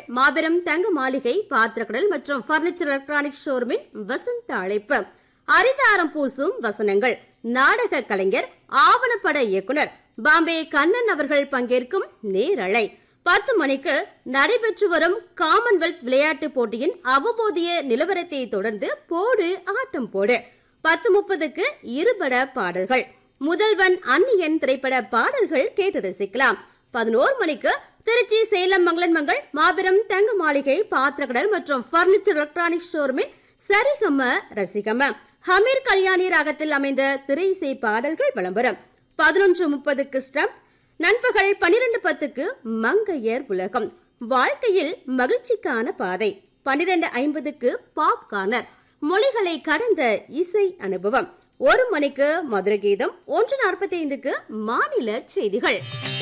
மாபெரும் தங்க மாளிகை பாத்திரக்கடல் மற்றும் பர்னிச்சர் எலக்ட்ரானிக் ஷோரூமின் வசந்த அழைப்பு அரிதாரம் பூசும் வசனங்கள் நாடக கலைஞர் ஆவணப்பட இயக்குனர் பாம்பே கண்ணன் அவர்கள் பங்கேற்கும் நேரலை பத்து மணிக்கு நடைபெற்று வரும் காமன்வெல்த் விளையாட்டுப் போட்டியின் அவபோதிய நிலவரத்தை தொடர்ந்து போடு ஆட்டம் போடு பத்து முப்பதுக்கு இருபட பாடல்கள் முதல்வன் அன்னியன் திரைப்பட பாடல்கள் கேட்டு ரசிக்கலாம் பதினோரு மணிக்கு திருச்சி சேலம் மங்களன்மங்கள் மாபெரும் தங்க மாளிகை பாத்திரக்கடல் மற்றும் பர்னிச்சர் எலக்ட்ரானிக் ஷோரூமின் சரிகம ரசிகம ஹமீர் கல்யாணி ராகத்தில் அமைந்த திரையிசை பாடல்கள் விளம்பரம் பதினொன்று முப்பதுக்கு ஸ்டம்ப் நண்பகல் பனிரெண்டு பத்துக்கு மங்கையர் உலகம் வாழ்க்கையில் மகிழ்ச்சிக்கான பாதை பனிரெண்டு ஐம்பதுக்கு பாப் கார்னர் மொழிகளை கடந்த இசை அனுபவம் ஒரு மணிக்கு மதுர கீதம் ஒன்று நாற்பத்தி ஐந்துக்கு மாநில செய்திகள்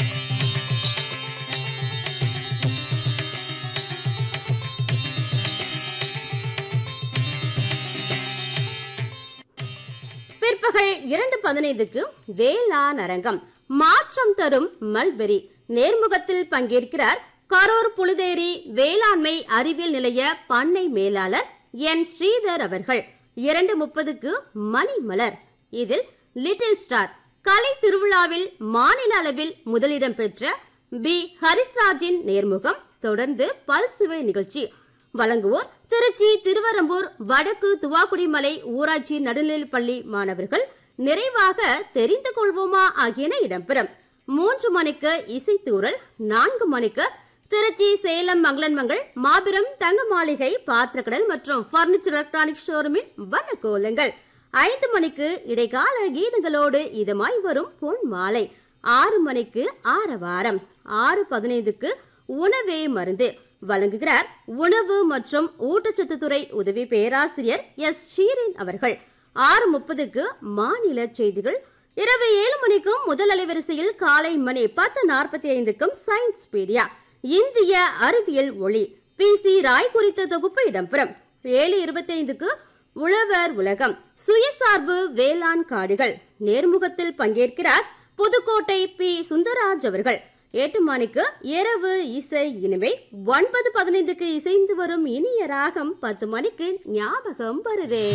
பிற்பகல் இரண்டு பதினைந்துக்கு வேளாண் அரங்கம் மாற்றம் தரும் மல்பெரி நேர்முகத்தில் பங்கேற்கிறார் கரூர் புழுதேரி வேளாண்மை அறிவியல் நிலைய பண்ணை மேலாளர் என் ஸ்ரீதர் அவர்கள் இரண்டு முப்பதுக்கு மணிமலர் இதில் லிட்டில் ஸ்டார் கலை திருவிழாவில் மாநில அளவில் முதலிடம் பெற்ற பி ஹரிஸ்ராஜின் நேர்முகம் தொடர்ந்து பல்சுவை நிகழ்ச்சி வழங்குவோர் திருச்சி திருவரம்பூர் வடக்கு துவாக்குடிமலை ஊராட்சி நடுநிலைப் பள்ளி மாணவர்கள் நிறைவாக தெரிந்து கொள்வோமா ஆகியன இடம்பெறும் மூன்று மணிக்கு இசைத்தூரல் நான்கு மணிக்கு திருச்சி சேலம் மங்களன்மங்கள் மாபெரும் தங்க மாளிகை பாத்திரக்கடல் மற்றும் பர்னிச்சர் எலக்ட்ரானிக் ஷோரூமின் வண்ணக்கோலங்கள் ஐந்து மணிக்கு இடைக்கால கீதங்களோடு இதமாய் வரும் பொன் மாலை ஆறு மணிக்கு ஆரவாரம் ஆறு பதினைந்துக்கு உணவே மருந்து வழங்குகிறார் உணவு மற்றும் ஊட்டச்சத்து துறை உதவி பேராசிரியர் எஸ் ஷீரின் அவர்கள் ஆறு முப்பதுக்கு மாநில செய்திகள் இரவு ஏழு மணிக்கும் முதல் அலைவரிசையில் காலை மணி பத்து நாற்பத்தி ஐந்துக்கும் சயின்ஸ் பீடியா இந்திய அறிவியல் ஒளி பி சி ராய் குறித்த தொகுப்பு இடம்பெறும் ஏழு இருபத்தி ஐந்துக்கு உழவர் உலகம் சுயசார்பு வேளாண் காடுகள் நேர்முகத்தில் பங்கேற்கிறார் புதுக்கோட்டை பி சுந்தராஜ் அவர்கள் எட்டு மணிக்கு இரவு இசை இனிமை ஒன்பது பதினைந்துக்கு இசைந்து வரும் இனிய ராகம் பத்து மணிக்கு ஞாபகம் வருதே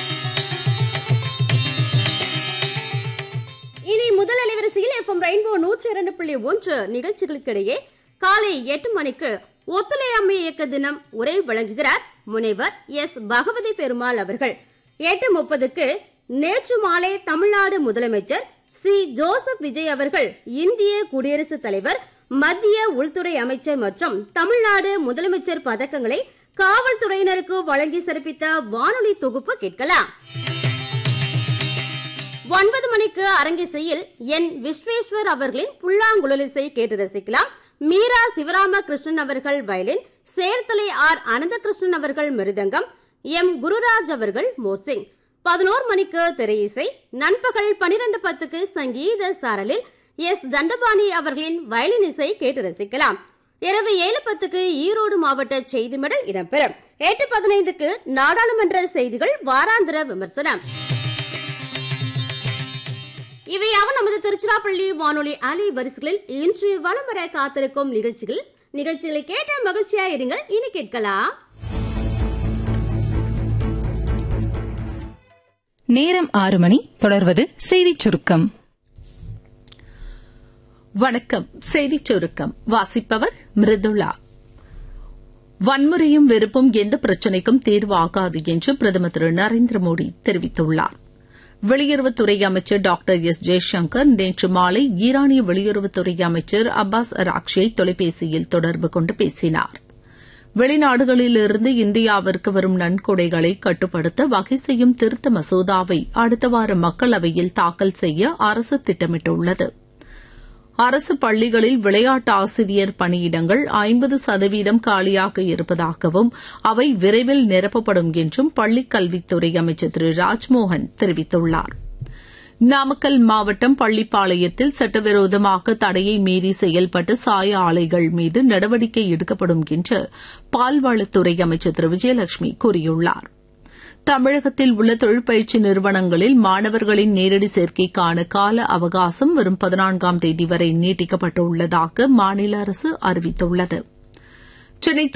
இனி முதல் அலைவரிசையில் எஃப்எம் ரெயின்போ நூற்றி இரண்டு புள்ளி ஒன்று நிகழ்ச்சிகளுக்கிடையே காலை எட்டு மணிக்கு ஒத்துழையாமை இயக்க தினம் உரை வழங்குகிறார் முனைவர் எஸ் பகவதி பெருமாள் அவர்கள் எட்டு முப்பதுக்கு நேற்று மாலை தமிழ்நாடு முதலமைச்சர் சி ஜோசப் விஜய் அவர்கள் இந்திய குடியரசுத் தலைவர் மத்திய உள்துறை அமைச்சர் மற்றும் தமிழ்நாடு முதலமைச்சர் பதக்கங்களை காவல்துறையினருக்கு வழங்கி சிறப்பித்த வானொலி தொகுப்பு கேட்கலாம் ஒன்பது மணிக்கு அரங்கிசையில் என் விஸ்வேஸ்வர் அவர்களின் புல்லாங்குழலிசை கேட்டு ரசிக்கலாம் மீரா சிவராம கிருஷ்ணன் அவர்கள் வயலின் சேர்த்தலை ஆர் அனந்தகிருஷ்ணன் அவர்கள் மிருதங்கம் எம் குருராஜ் அவர்கள் மோசிங் பதினோரு மணிக்கு திரையிசை நண்பகல் பனிரெண்டு பத்துக்கு சங்கீத சாரலில் எஸ் தண்டபாணி அவர்களின் வயலின் இசை கேட்டு ரசிக்கலாம் இரவு ஏழு பத்துக்கு ஈரோடு மாவட்ட செய்தி மடல் இடம்பெறும் எட்டு பதினைந்துக்கு நாடாளுமன்ற செய்திகள் வாராந்திர விமர்சனம் இவையாவும் நமது திருச்சிராப்பள்ளி வானொலி அலை வரிசைகளில் இன்று வலம் வர காத்திருக்கும் நிகழ்ச்சிகள் நிகழ்ச்சிகளை கேட்ட மகிழ்ச்சியா இருங்கள் இனி கேட்கலாம் நேரம் ஆறு மணி தொடர்வது செய்திச் சுருக்கம் வணக்கம் செய்திச் சுருக்கம் வாசிப்பவர் மிருதுளா வன்முறையும் வெறுப்பும் எந்த பிரச்சினைக்கும் தீர்வாகாது என்று பிரதமர் திரு நரேந்திர மோடி தெரிவித்துள்ளார் வெளியுறவுத்துறை அமைச்சர் டாக்டர் எஸ் ஜெய்சங்கர் நேற்று மாலை ஈரானிய வெளியுறவுத்துறை அமைச்சர் அப்பாஸ் அராக்ஷியை தொலைபேசியில் தொடர்பு கொண்டு பேசினார் வெளிநாடுகளிலிருந்து இந்தியாவிற்கு வரும் நன்கொடைகளை கட்டுப்படுத்த வகை செய்யும் திருத்த மசோதாவை அடுத்த வாரம் மக்களவையில் தாக்கல் செய்ய அரசு திட்டமிட்டுள்ளது அரசு பள்ளிகளில் விளையாட்டு ஆசிரியர் பணியிடங்கள் ஐம்பது சதவீதம் காலியாக இருப்பதாகவும் அவை விரைவில் நிரப்பப்படும் என்றும் பள்ளிக் கல்வித்துறை அமைச்சர் திரு ராஜ்மோகன் தெரிவித்துள்ளார் நாமக்கல் மாவட்டம் பள்ளிப்பாளையத்தில் சட்டவிரோதமாக தடையை மீறி செயல்பட்ட சாய ஆலைகள் மீது நடவடிக்கை எடுக்கப்படும் என்று பால்வளத்துறை அமைச்சர் திரு விஜயலட்சுமி கூறியுள்ளார் தமிழகத்தில் உள்ள தொழிற்பயிற்சி நிறுவனங்களில் மாணவர்களின் நேரடி சேர்க்கைக்கான கால அவகாசம் வரும் பதினான்காம் தேதி வரை நீட்டிக்கப்பட்டுள்ளதாக மாநில அரசு அறிவித்துள்ளது சென்னை